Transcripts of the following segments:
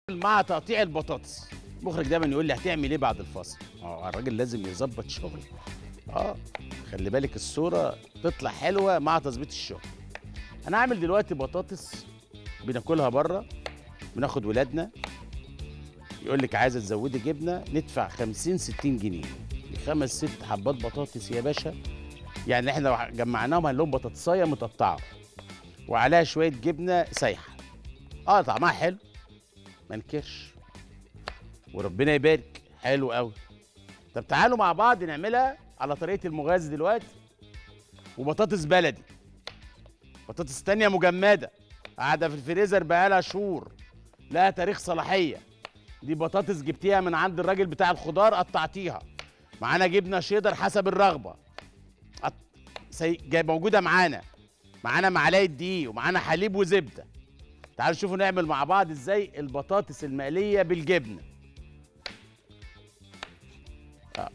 مع تقطيع البطاطس المخرج دايما يقول لي هتعمل ايه بعد الفاصل اه الراجل لازم يظبط شغله اه خلي بالك الصوره تطلع حلوه مع تظبيط الشغل انا عامل دلوقتي بطاطس بناكلها بره بناخد ولادنا يقول لك عايزه تزودي جبنه ندفع 50 60 جنيه خمس ست حبات بطاطس يا باشا يعني احنا لو جمعناهم هنلاقيهم بطاطسايه متقطعه وعليها شويه جبنه سايحه اه طعمها حلو ما انكرش وربنا يبارك حلو قوي طب تعالوا مع بعض نعملها على طريقه المغازي دلوقتي وبطاطس بلدي بطاطس تانية مجمدة قاعدة في الفريزر بقالها شهور لها تاريخ صلاحية دي بطاطس جبتيها من عند الراجل بتاع الخضار قطعتيها معانا جبنة شيدر حسب الرغبة قط... سي... جاي موجودة معانا معانا معلقة دقيق ومعانا حليب وزبدة تعالوا شوفوا نعمل مع بعض ازاي البطاطس المقلية بالجبنة آه.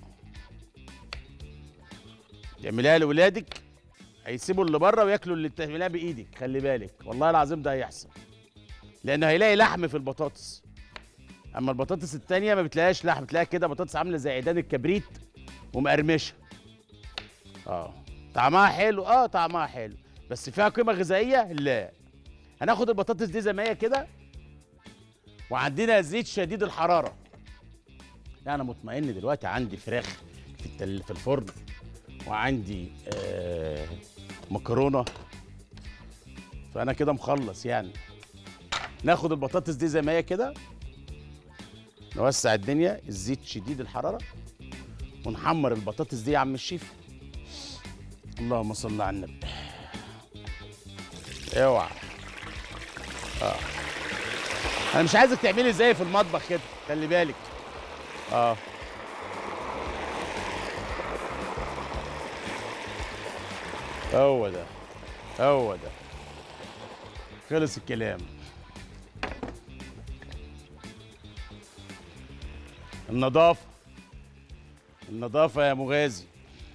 تعمليها لولادك هيسيبوا اللي بره وياكلوا اللي بتعملها بايدك خلي بالك والله العظيم ده هيحصل لانه هيلاقي لحم في البطاطس اما البطاطس التانية ما بتلاقيهاش لحم بتلاقيها كده بطاطس عامله زي عيدان الكبريت ومقرمشه اه طعمها حلو اه طعمها حلو بس فيها قيمه غذائيه لا هناخد البطاطس دي زي ما هي كده وعندنا زيت شديد الحراره لا انا مطمئن دلوقتي عندي فراخ في التل... في الفرن وعندي آه مكرونه فانا كده مخلص يعني ناخد البطاطس دي زي ما هي كده نوسع الدنيا الزيت شديد الحراره ونحمر البطاطس دي يا عم الشيف اللهم صل على النبي اوعى اه انا مش عايزك تعملي زي في المطبخ كده خلي بالك اه هو ده هو ده خلص الكلام النظافة النظافة يا مغازي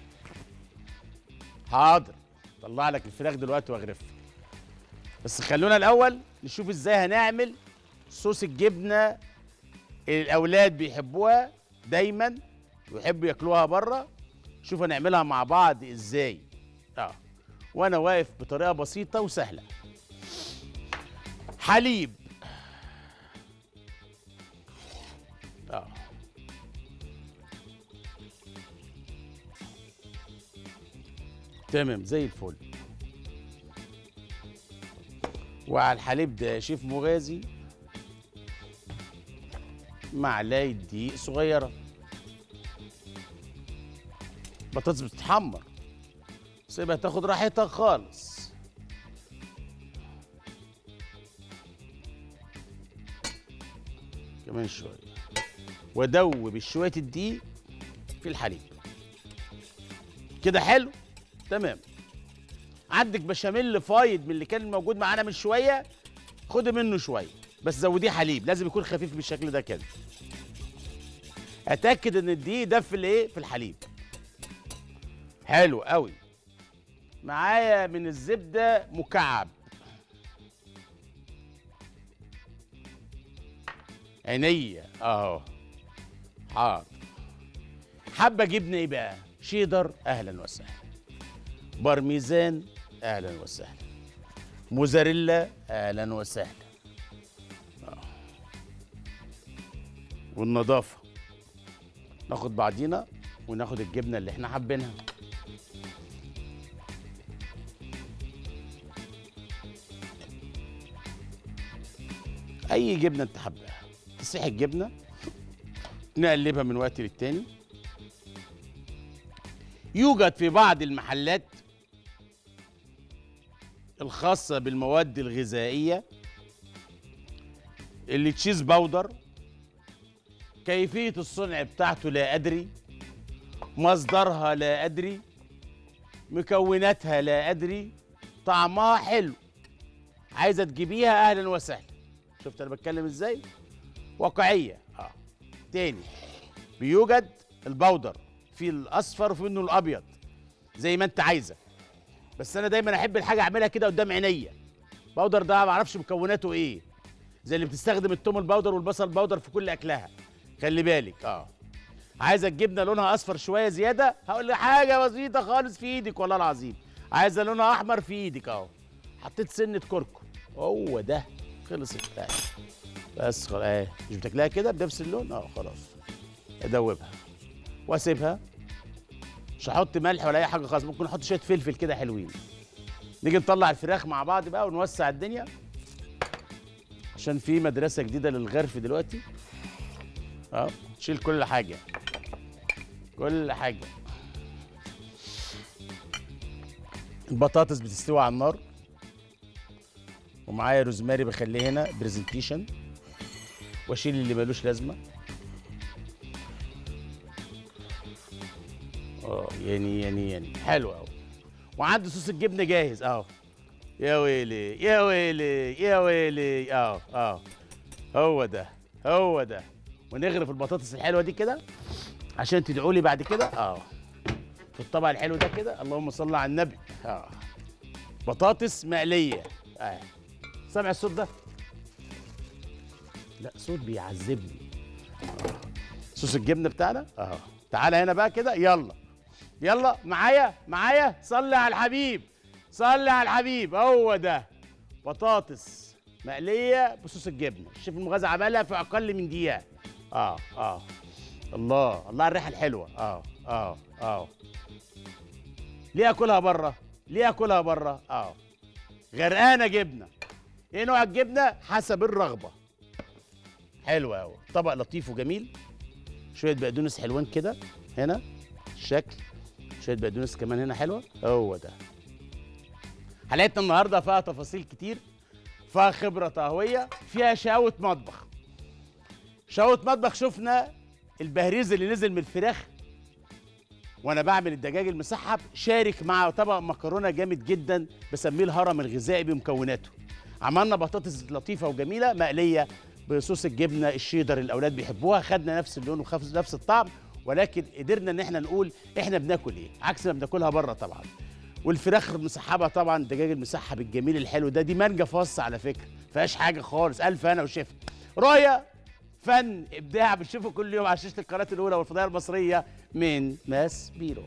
حاضر طلع لك الفراخ دلوقتي واغرفها بس خلونا الاول نشوف ازاي هنعمل صوص الجبنه اللي الاولاد بيحبوها دايما ويحبوا ياكلوها بره شوف هنعملها مع بعض ازاي اه وانا واقف بطريقه بسيطه وسهله حليب اه تمام زي الفل وعلى الحليب ده يا شيف مغازي معلقه دقيق صغيره بطاطس بتتحمر سيبها تاخد راحتها خالص كمان شويه وادوب شويه الدقيق في الحليب كده حلو تمام عندك بشاميل فايض من اللي كان موجود معانا من شويه خدي منه شويه بس زوديه حليب لازم يكون خفيف بالشكل ده كده اتاكد ان الدقيق ده في الايه في الحليب حلو قوي معايا من الزبده مكعب عينيا اهو حاضر حابه جبنه ايه بقى شيدر اهلا وسهلا بارميزان اهلا وسهلا موزاريلا اهلا وسهلا آه. والنظافه ناخد بعضينا وناخد الجبنه اللي احنا حابينها اي جبنه انت حباها تسيح الجبنه نقلبها من وقت للتاني يوجد في بعض المحلات الخاصة بالمواد الغذائية اللي تشيز باودر كيفية الصنع بتاعته لا أدري مصدرها لا أدري مكوناتها لا أدري طعمها حلو عايزة تجيبيها أهلا وسهلا شفت أنا بتكلم إزاي واقعية آه تاني بيوجد البودر في الاصفر وفي منه الابيض زي ما انت عايزه بس انا دايما احب الحاجه اعملها كده قدام عينيا باودر ده ما اعرفش مكوناته ايه زي اللي بتستخدم التوم البودر والبصل البودر في كل اكلها خلي بالك اه عايزه الجبنه لونها اصفر شويه زياده هقول لك حاجه بسيطه خالص في ايدك والله العظيم عايزه لونها احمر في ايدك اهو حطيت سنه كركم هو ده خلص بتاعي بس خلاص اهي مش بتاكلها كده بنفس اللون اه خلاص ادوبها واسيبها مش هحط ملح ولا اي حاجه خالص ممكن احط شويه فلفل كده حلوين نيجي نطلع الفراخ مع بعض بقى ونوسع الدنيا عشان في مدرسه جديده للغرف دلوقتي اه تشيل كل حاجه كل حاجه البطاطس بتستوي على النار ومعايا روزماري بخليه هنا برزنتيشن واشيل اللي ملوش لازمه اه يعني يعني يعني حلو قوي وعندي صوص الجبنه جاهز اهو يا ويلي يا ويلي يا ويلي اه اه هو ده هو ده ونغرف البطاطس الحلوه دي كده عشان تدعوا لي بعد كده اه في الطبق الحلو ده كده اللهم صل على النبي اه بطاطس مقليه اه سامع الصوت ده لا صوت بيعذبني آه. صوص الجبنه بتاعنا اه تعالى هنا بقى كده يلا يلا معايا معايا صلي على الحبيب صلي على الحبيب هو ده بطاطس مقليه بصوص الجبنه الشيف المغازي عملها في اقل من دقيقه اه اه الله الله على الريحه الحلوه اه اه اه ليه اكلها بره ليه اكلها بره اه غرقانه جبنه ايه نوع الجبنه حسب الرغبه حلو قوي طبق لطيف وجميل شويه بقدونس حلوين كده هنا الشكل شويه بقدونس كمان هنا حلوه هو ده حلقتنا النهارده فيها تفاصيل كتير فيها خبره طهويه فيها شقاوه مطبخ شقاوه مطبخ شفنا البهريز اللي نزل من الفراخ وانا بعمل الدجاج المسحب شارك مع طبق مكرونه جامد جدا بسميه الهرم الغذائي بمكوناته عملنا بطاطس لطيفه وجميله مقليه بصوص الجبنه الشيدر اللي الاولاد بيحبوها خدنا نفس اللون ونفس الطعم ولكن قدرنا ان احنا نقول احنا بناكل ايه عكس ما بناكلها بره طبعا والفراخ المسحبه طبعا الدجاج المسحب الجميل الحلو ده دي مانجا فص على فكره فيهاش حاجه خالص الف انا وشفت رؤيه فن ابداع بنشوفه كل يوم على شاشه القناه الاولى والفضائيه المصريه من ماس بيرو